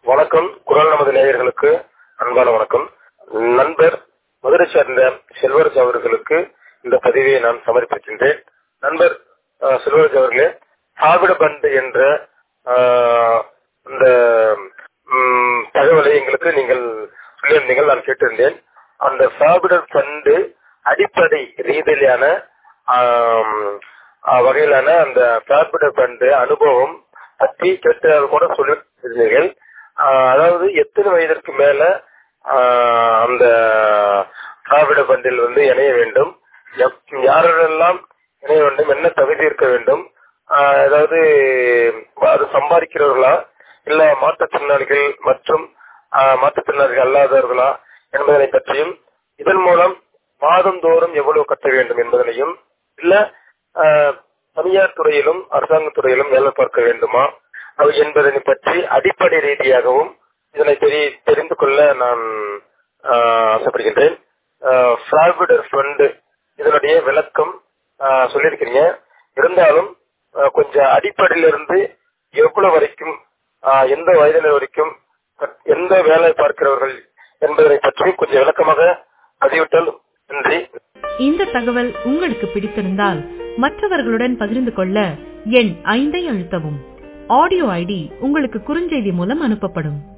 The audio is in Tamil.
வணக்கம் குரல் நமது நேயர்களுக்கு அன்பான வணக்கம் நண்பர் மதுரை சேர்ந்த செல்வராஜ் அவர்களுக்கு இந்த பதிவை நான் சமர்ப்பிக்கின்றேன் நண்பர் அஹ், செல்வராஜ் அவர்களே திராவிட பந்து என்ற அஹ், இந்த ம், தகவலை எங்களுக்கு நீங்கள் சொல்லியிருந்தீங்கள் நான் கேட்டிருந்தேன் அந்த திராவிடர் பந்து அடிப்படை ரீதியிலான ஆம், அஹ், வகையிலான அந்த திராவிடர் பந்து அனுபவம் பற்றி கேட்டதாக கூட சொல்லியிருந்தீர்கள் ஆஹ் அதாவது எத்தனை வயதிற்கு மேல ஆஹ் அந்த திராவிட பந்தில் வந்து இணைய வேண்டும் எப்- யாரெல்லாம் இணைய வேண்டும் என்ன தகுதி இருக்க வேண்டும் ஆஹ் அதாவது அது சம்பாதிக்கிறவர்களா இல்ல மாற்றுத்திறனாளிகள் மற்றும் ஆஹ் மாற்றுத்திறனாளிகள் அல்லாதவர்களா என்பதனை பற்றியும் இதன் மூலம் மாதந்தோறும் எவ்வளவு கட்ட வேண்டும் என்பதனையும் இல்ல ஆஹ் தனியார் துறையிலும் அரசாங்க துறையிலும் வேலை பார்க்க வேண்டுமா அது என்பதனை பற்றி அடிப்படை ரீதியாகவும் இதனை தெரி- தெரிந்து கொள்ள நான் ஆஹ், ஆசைப்படுகின்றேன் ஃபிராவிடர் ஃபண்ட் இதனுடைய விளக்கம் ஆஹ், சொல்லியிருக்கிறீங்க இருந்தாலும் ஆஹ், கொஞ்சம் அடிப்படையிலிருந்து எவ்வளவு வரைக்கும் ஆஹ், எந்த வயதினர் வரைக்கும் எந்த வேலை பார்க்கிறவர்கள் என்பதனை பற்றி கொஞ்சம் விளக்கமாக பதிவிட்டால் நன்றி இந்த தகவல் உங்களுக்கு பிடித்திருந்தால் மற்றவர்களுடன் பகிர்ந்து கொள்ள எண் ஐந்தை அழுத்தவும் ஆடியோ ஐடி உங்களுக்கு குறுஞ்செய்தி மூலம் அனுப்பப்படும்